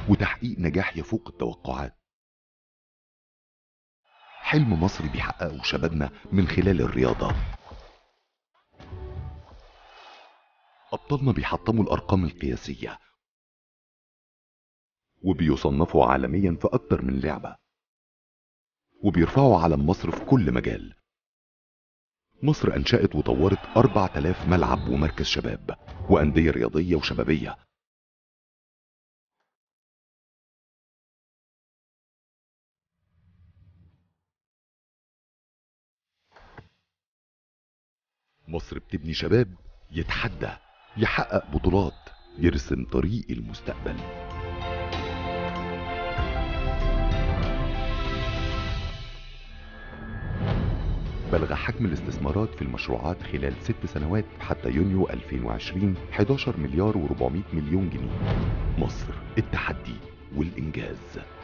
وتحقيق نجاح يفوق التوقعات حلم مصري بيحققه شبابنا من خلال الرياضة أبطالنا بيحطموا الأرقام القياسية وبيصنفوا عالميا في أكتر من لعبة وبيرفعوا علم مصر في كل مجال مصر أنشأت وطورت 4000 ملعب ومركز شباب وأندية رياضية وشبابية مصر بتبني شباب يتحدى يحقق بطولات يرسم طريق المستقبل بلغ حجم الاستثمارات في المشروعات خلال ست سنوات حتى يونيو 2020 11 مليار و400 مليون جنيه مصر التحدي والإنجاز